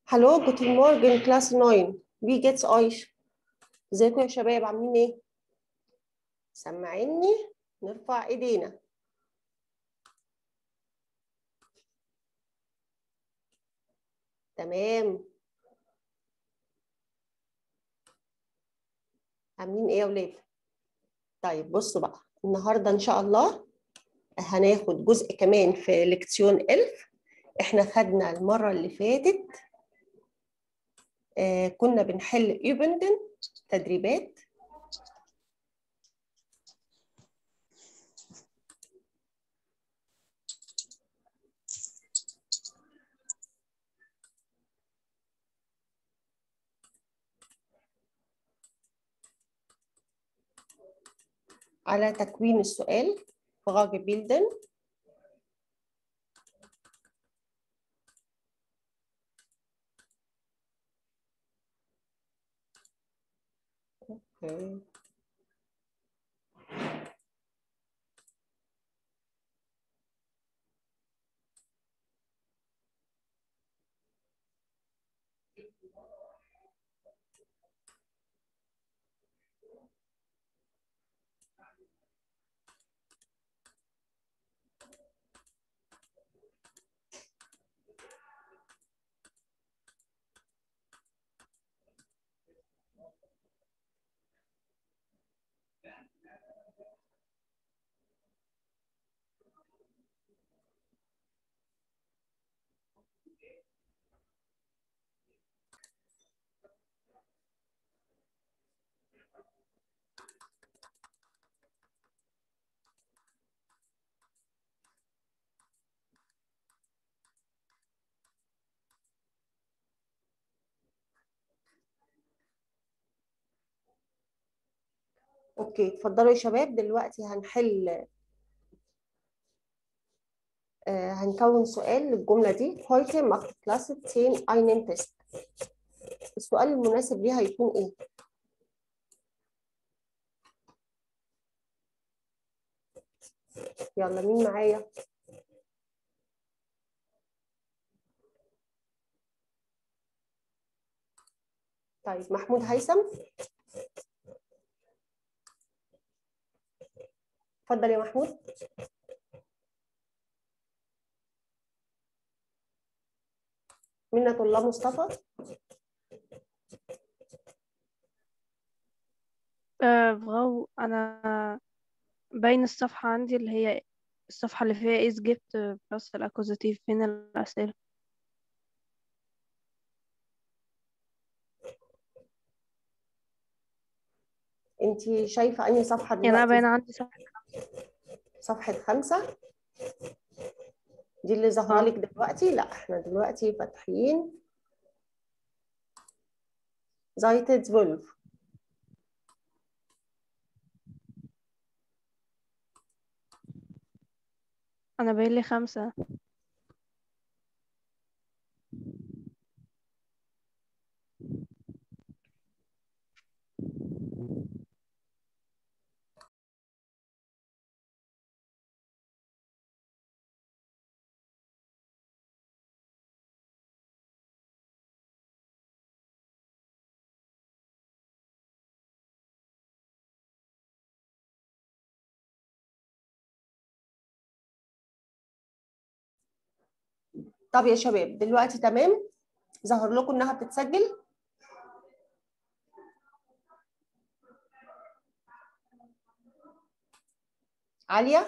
Hallo, guten Morgen, Klasse 9. Wie geht's euch? ازيكم يا شباب عاملين ايه؟ سامعيني؟ نرفع ايدينا. تمام. عاملين ايه يا ولاد؟ طيب بصوا بقى النهارده ان شاء الله هناخد جزء كمان في ليكسيون 1000 احنا خدنا المره اللي فاتت آه كنا بنحل يوبندن تدريبات على تكوين السؤال فراغ بيلدن اوكي اوكي اتفضلوا يا شباب دلوقتي هنحل آه هنكون سؤال للجملة دي heute macht Klasse 10 einen Test السؤال المناسب ليه هيكون ايه؟ يلا مين معايا؟ طيب محمود هيثم اتفضل يا محمود منة الله مصطفى آه فغو أنا باين الصفحة عندي اللي هي الصفحة اللي فيها إيز جبت بلس الأكوزاتيف فين الأسئلة انت شايفة انهي صفحة يعني أنا باين دلوقتي؟ عندي صفحة صفحة خمسة دي اللي ظاهرة اه لك دلوقتي؟ لا احنا دلوقتي فاتحين Seite 12 أنا باين لي خمسة طب يا شباب دلوقتي تمام ظهر لكم انها بتتسجل عالية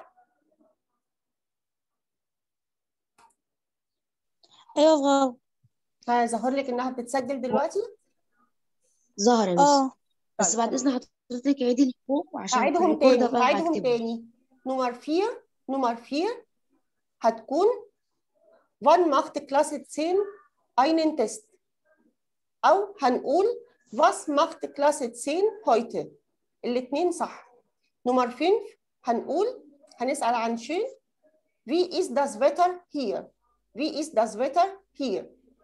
ايوه فغاو ها ظهر لك انها بتتسجل دلوقتي ظهر يا مس اه بس طيب بعد تمام اذن حضرتك عيدي اللي فوق عشان في هعيدهم الريكورد تاني بقى هعيدهم هكتبه تاني نمر 4 نمر 4 هتكون wann macht Klasse 10 einen Test او هنقول was macht Klasse 10 heute الاثنين صح نمر 5 هنقول هنسأل عن شيء wie ist das Wetter hier wie ist das Wetter hier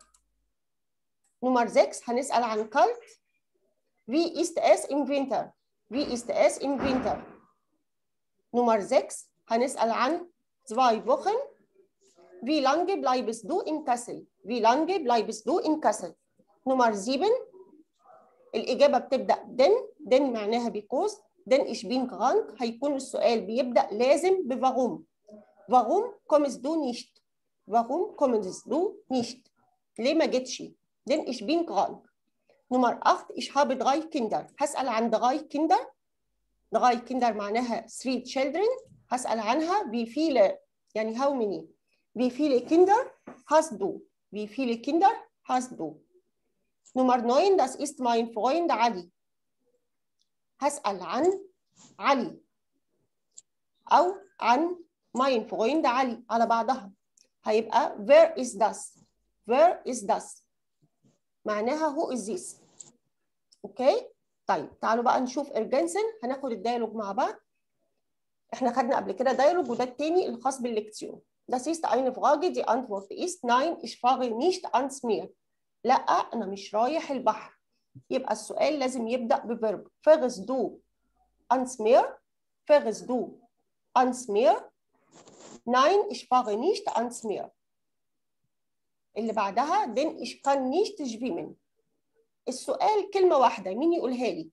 نمر 6 هنسأل عن kalt wie ist es im Winter wie ist es im Winter Nummer 6 هنسأل عن zwei Wochen wie lange bleibst du in Kassel wie lange bleibst du in Kassel نمر 7 الإجابة بتبدأ denn denn معناها because denn ich bin krank هيكون السؤال بيبدأ لازم بwarum warum kommst du nicht warum kommst du nicht ليه ما جيتش denn ich bin krank نمر 8 ich habe drei Kinder هسأل عن drei Kinder drei Kinder معناها three children هسأل عنها wie viele يعني how many wie viele Kinder hast du wie viele Kinder hast du Nummer 9 das ist mein Freund علي هسأل عن علي أو عن mein Freund علي على بعضها هيبقى where is das where is das معناها who is this اوكي طيب تعالوا بقى نشوف ارجنسن هناخد الديالوج مع بعض احنا خدنا قبل كده ديالوج وده التاني الخاص بالليكسيون Das ist eine Frage, die Antwort ist nein, ich fahre nicht ans Meer. لا أنا مش رايح البحر. يبقى السؤال لازم يبدأ بفيرب. Fährst du ans Meer? Fährst du ans Meer? Nein, ich fahre nicht ans Meer. اللي بعدها denn ich kann nicht schwimmen. السؤال كلمة واحدة مين يقولها لي؟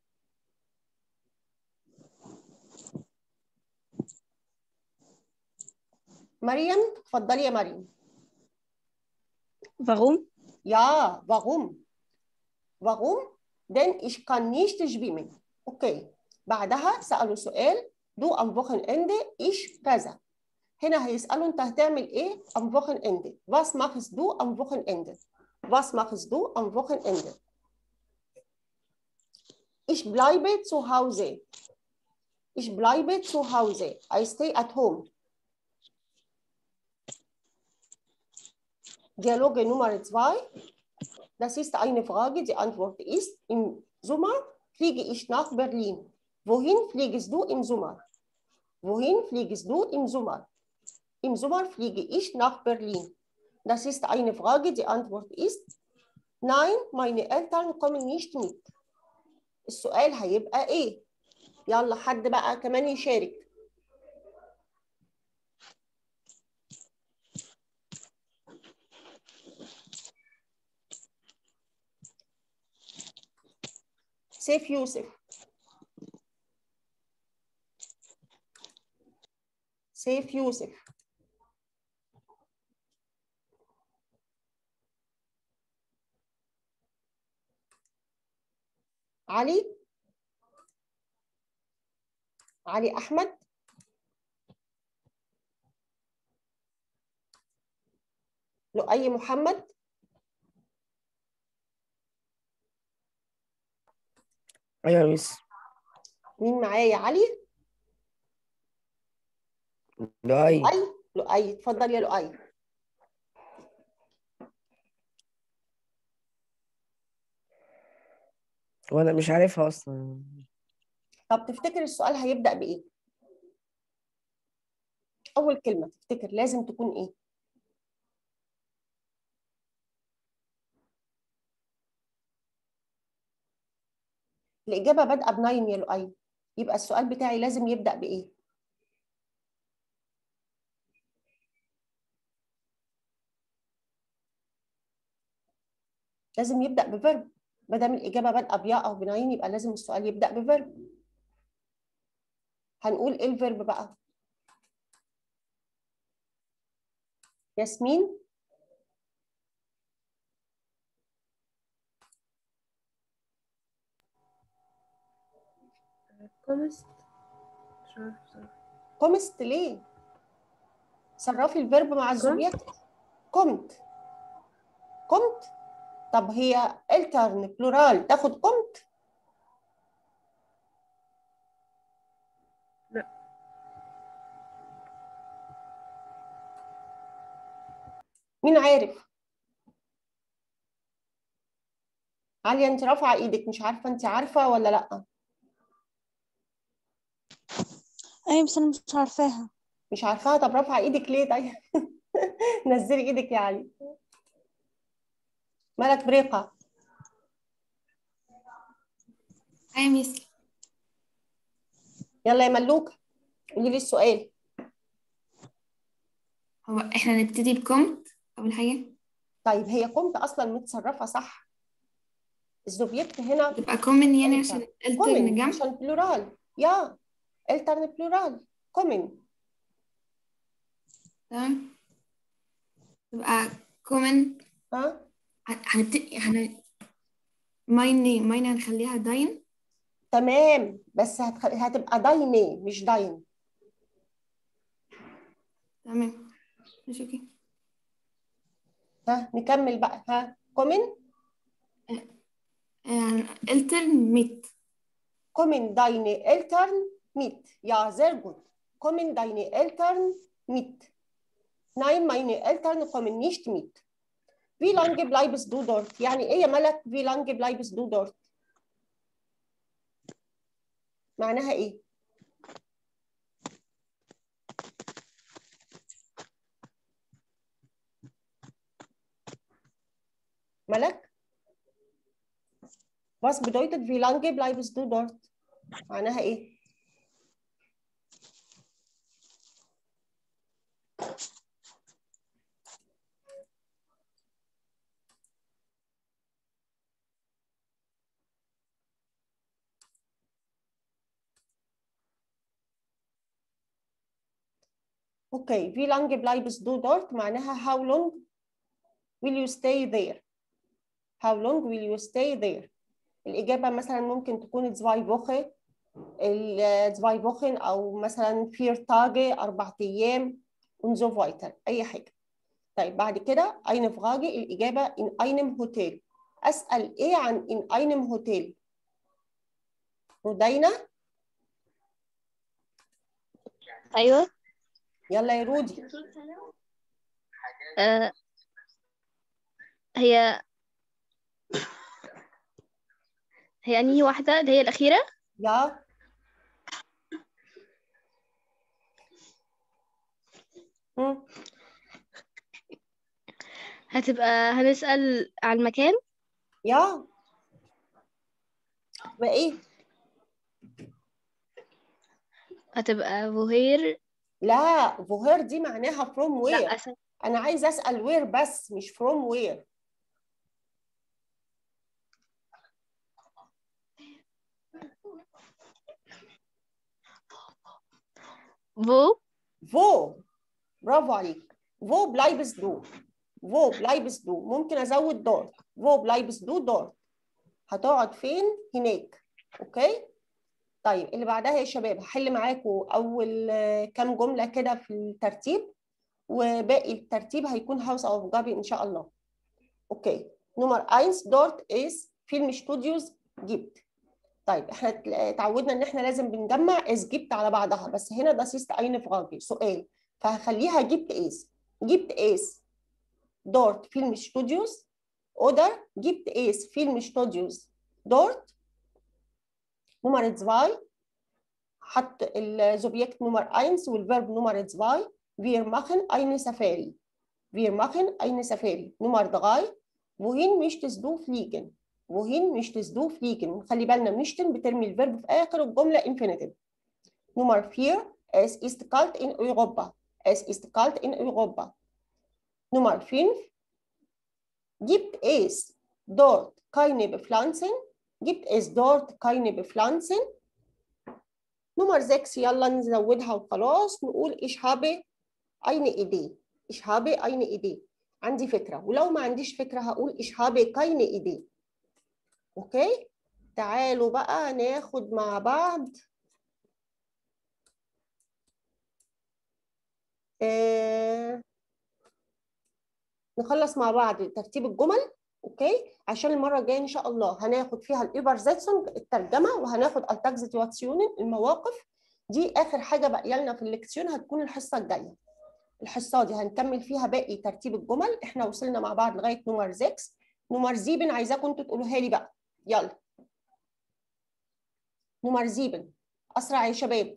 مريم اتفضلي يا مريم warum Ja, warum? Warum? Denn ich kann nicht schwimmen. Okay. بعدها سألوا سؤال du am Wochenende ich كذا. هنا هيسألوا أنت هتعمل إيه am Wochenende؟ Was machst du am Wochenende؟ Was machst du am Wochenende؟ Ich bleibe zu Hause. Ich bleibe zu Hause. I stay at home. Dialoge Nummer zwei. Das ist eine Frage. Die Antwort ist, im Sommer fliege ich nach Berlin. Wohin fliegst du im Sommer? Wohin fliegst du im Sommer? Im Sommer fliege ich nach Berlin. Das ist eine Frage. Die Antwort ist, nein, meine Eltern kommen nicht mit. السؤال هيبقى ايه؟ يلا حد بقى كمان يشارك. سيف يوسف سيف يوسف علي علي احمد لؤي محمد ايوه يا ميس مين معايا علي لؤي لؤي لؤي اتفضل يا لؤي وانا مش عارفها اصلا طب تفتكر السؤال هيبدأ بإيه؟ أول كلمة تفتكر لازم تكون إيه؟ الإجابة بادئة بناين يا لؤي يبقى السؤال بتاعي لازم يبدأ بإيه؟ لازم يبدأ بفيرب ما دام الإجابة بادئة بيا أو بناين يبقى لازم السؤال يبدأ بفيرب هنقول إيه الفيرب بقى؟ ياسمين كومست مش عارفة بصراحة كومست ليه؟ صرفي الفيرب مع الزوجيات كومت كومت طب هي الترن بلورال تاخد كومت؟ لا. مين عارف؟ عليا انت رافعه ايدك مش عارفه انت عارفه ولا لا؟ أيوة بس أنا مش عارفاها مش عارفاها طب رافعه ايدك ليه طيب؟ نزلي ايدك يا علي مالك بريقه أي ميس يلا يا ملوك قولي لي السؤال هو احنا نبتدي بكومت أول حاجة طيب هي كنت اصلا متصرفه صح الزوبيكت هنا تبقى كومن يعني أنت. عشان الترن كومن جمع عشان بلورال يا الترن بلورال كومن تمام تبقى كومن ها هنبتدي هن ماي نيم ماين هنخليها داين تمام بس هتخ... هتبقى دايني مش داين تمام ماشي اوكي ها نكمل بقى ها كومن الترن ميت كومن دايني الترن ميت يا زير جود كومن دايني الترن ميت Nein, meine Eltern kommen nicht mit. Wie lange bleibst du dort? يعني ايه يا ملك wie lange bleibst du dort؟ معناها ايه؟ ملك؟ Was bedeutet wie lange bleibst du dort؟ معناها ايه؟ اوكي wie lange bleibst du dort معناها how long will you stay there how long will you stay there الإجابة مثلا ممكن تكون zwei Wochen ال zwei Wochen أو مثلا vier Tage أربع أيام und so weiter أي حاجة طيب بعد كده eine Frage الإجابة in einem Hotel أسأل إيه عن in einem Hotel رودينا أيوة يلا يا رودي آه هي هي أنهي واحدة اللي هي الأخيرة يا هم. هتبقى هنسأل على المكان يا وإيه هتبقى بوهير لا woher دي معناها from where لا أسف انا عايز اسال where بس مش from where wo wo برافو عليك wo bleibst du wo bleibst du ممكن ازود dort wo bleibst du dort هتقعد فين هناك اوكي طيب اللي بعدها يا شباب هحل معاكم اول آه، كام جمله كده في الترتيب وباقي الترتيب هيكون هاوس اوف جابي ان شاء الله اوكي نمر 1 dort ist فيلم ستوديوز جبت طيب احنا ات- اتعودنا ان احنا لازم بنجمع اس جبت على بعضها بس هنا ده سيست اين فراغي سؤال فهخليها جبت اس جبت اس dort فيلم ستوديوز oder gibt es Filmstudios dort نمرة 2 حط الزوبجكت نمر 1 والفيرب نمر 2 wir machen eine Safari wir machen eine Safari نمر 3 wohin möchtest du fliegen wohin möchtest du fliegen خلي بالنا möchten بترمي الفيرب في آخر الجملة infinitive نمر 4 es ist kalt in Europa es ist kalt in Europa Nummer 5 Gibt es dort keine Bepflanzen? Gibt es dort keine Bepflanzen? Nummer 6 يلا نزودها وخلاص نقول ich habe eine Idee. Ich habe eine Idee. عندي فكرة ولو ما عنديش فكرة هقول ich habe keine Idee. اوكي؟ تعالوا بقى ناخد مع بعض آه نخلص مع بعض ترتيب الجمل اوكي عشان المره الجايه ان شاء الله هناخد فيها الايبرزيتسونج الترجمه وهناخد التاكزيتواتسيونن المواقف دي اخر حاجه باقيه لنا في الليكسيون هتكون الحصه الجايه الحصه دي هنكمل فيها باقي ترتيب الجمل احنا وصلنا مع بعض لغايه نمر 6 نمر 7 عايزاكم انتوا تقولوها لي بقى يلا نمر 7 اسرع يا شباب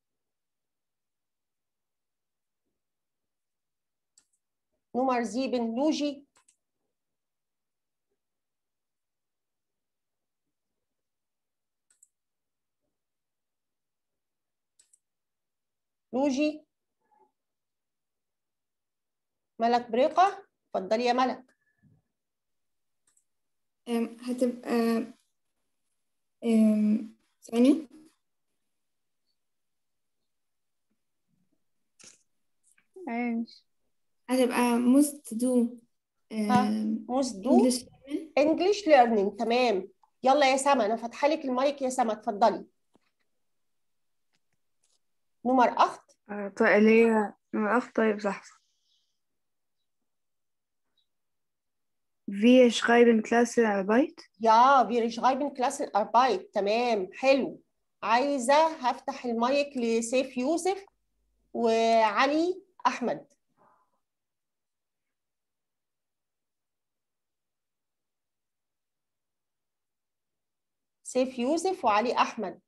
نمر 7 لوجي لوجي ملك بريقة اتفضلي يا ملك أم، هتبقى أم، ثاني عايش هتبقى must do ها. أم، موس دو English انجلش ليرنينج تمام يلا يا سما انا فاتحه لك المايك يا سما اتفضلي نمر اخت آه، طيب اللي هي نمرة acht طيب صح Wir schreiben Klassenarbeit. يا wir schreiben Klassenarbeit تمام حلو عايزه هفتح المايك لسيف يوسف وعلي احمد سيف يوسف وعلي احمد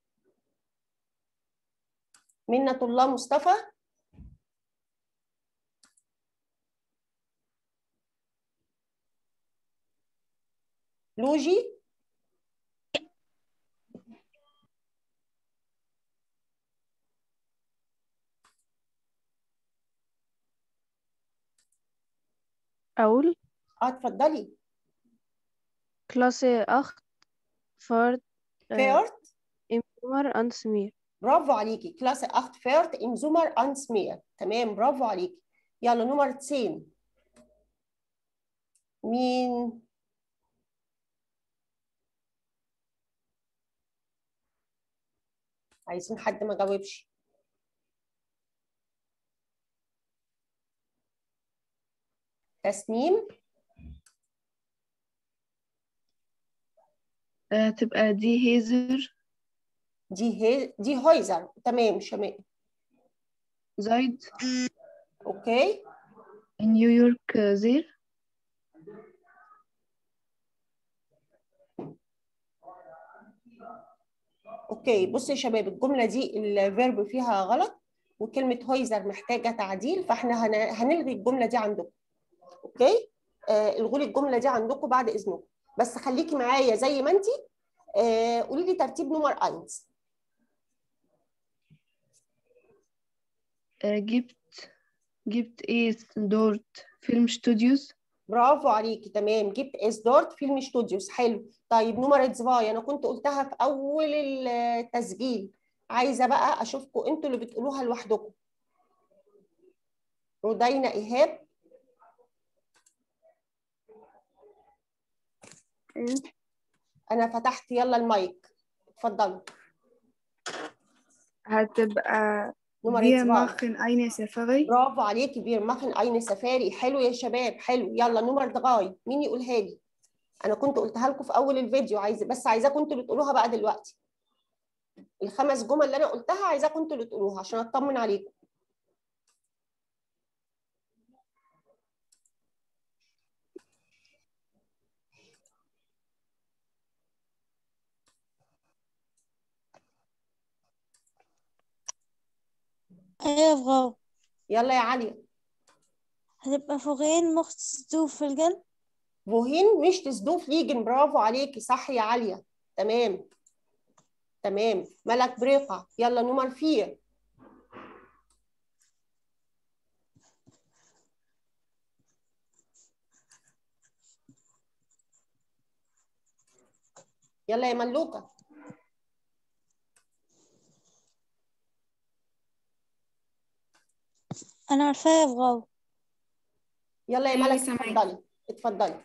منة الله مصطفى لوجي أقول اه اتفضلي Klasse 8 Fahrt äh, فيرت im Sommer ans Meer. برافو عليكي كلاس 8 فيرت im Sommer ans Meer تمام برافو عليكي يلا نمر 10 مين عايزين حد ما جاوبش تسنيم آه، تبقى دي هيزر دي هي دي هويزر تمام شمال زايد اوكي نيويورك آه، زير اوكي بصوا يا شباب الجمله دي الفيرب فيها غلط وكلمه هويزر محتاجه تعديل فاحنا هن- هنلغي الجمله دي عندكم اوكي آه الغوا لي الجمله دي عندكم بعد اذنكم بس خليكي معايا زي ما انت آه قولي لي ترتيب نمر 1 آه، جبت جبت ايه دورت فيلم ستوديوز برافو عليكي تمام جبت اس دورت فيلم ستوديوز حلو طيب نمرة زواي انا كنت قلتها في اول التسجيل عايزه بقى اشوفكم انتوا اللي بتقولوها لوحدكم رودينا ايهاب انا فتحت يلا المايك اتفضلوا هتبقى نمرة Wir زواي machen eine Safari. برافو عليكي بير ماخن اين سفاري حلو يا شباب حلو يلا نمر دغاي مين يقولها لي انا كنت قلتها لكم في اول الفيديو عايزه بس عايزاكم انتوا اللي تقولوها بقى دلوقتي الخمس جمل اللي انا قلتها عايزاكم انتوا اللي تقولوها عشان اطمن عليكم ايوه برافو يلا يا عليا هتبقى فوقين مختص في القلب فوهين مش تسدوف ليجن برافو عليكي صح يا عليا تمام تمام ملك بريقة يلا نمر فيه يلا يا ملوكة انا عارفاها برافو يلا يا أيوة، ملك سامعاكي. اتفضلي اتفضلي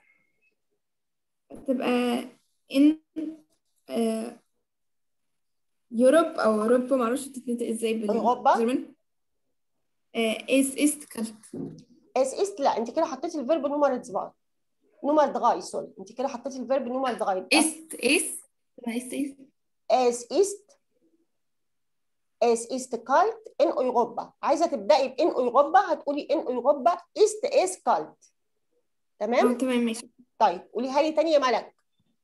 تبقى in آه، يوروب أو أوروبا معرفش بتتنطق ازاي أوروبا؟ بالجرمن اس است كالت اس است لا انت كده حطيتي الفيرب نمر دغاي نمر دغاي سوري انت كده حطيتي الفيرب نمر دغاي است اس تبقى است است Es ist es ist kalt in Europa عايزه تبداي بإن أوروبا هتقولي إن أوروبا ist es kalt اه تمام تمام ماشي طيب قوليها لي تاني يا ملك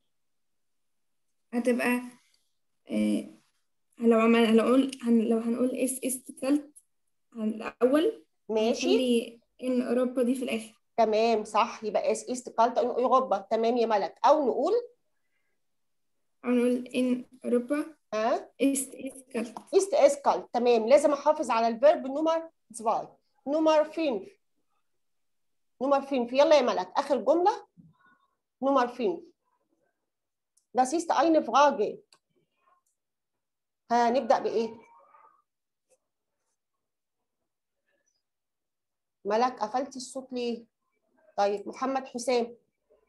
هتبقى آه، لو عمل لو قول هن... لو هنقول اس است كالت هن- الأول ماشي هنخلي ان أوروبا دي في الآخر تمام صح يبقى es ist kalt in Europa تمام يا ملك او نقول أو نقول ان أوروبا ها است است كالت ist es kalt تمام لازم احافظ على الفيرب نمر 2 نمر 5 Nummer 5 يلا يا ملك آخر جملة Nummer 5 Das ist eine Frage هنبدأ بإيه؟ ملك قفلتي الصوت ليه؟ طيب محمد حسام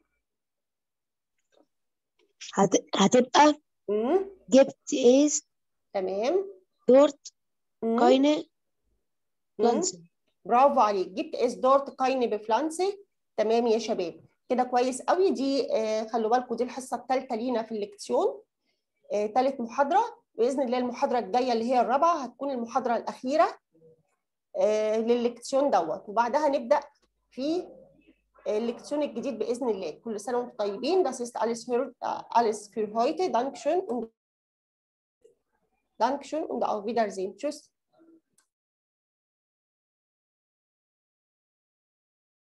هت... هتبقى امم جبت ايس تمام دورت مم. كاينه مم. بلانسن برافو عليك جبت اس دورت كايني بفلانسي تمام يا شباب كده كويس قوي دي آه، خلوا بالكم دي الحصه الثالثه لينا في الليكسيون ثالث محاضره باذن الله المحاضره الجايه اللي هي الرابعه هتكون المحاضره الاخيره آه، للليكسيون دوت وبعدها نبدا في الليكسيون الجديد باذن الله كل سنه وانتم طيبين das ist alles für alles für heute dankeschön und Dankeschön und auf Wiedersehen tschüss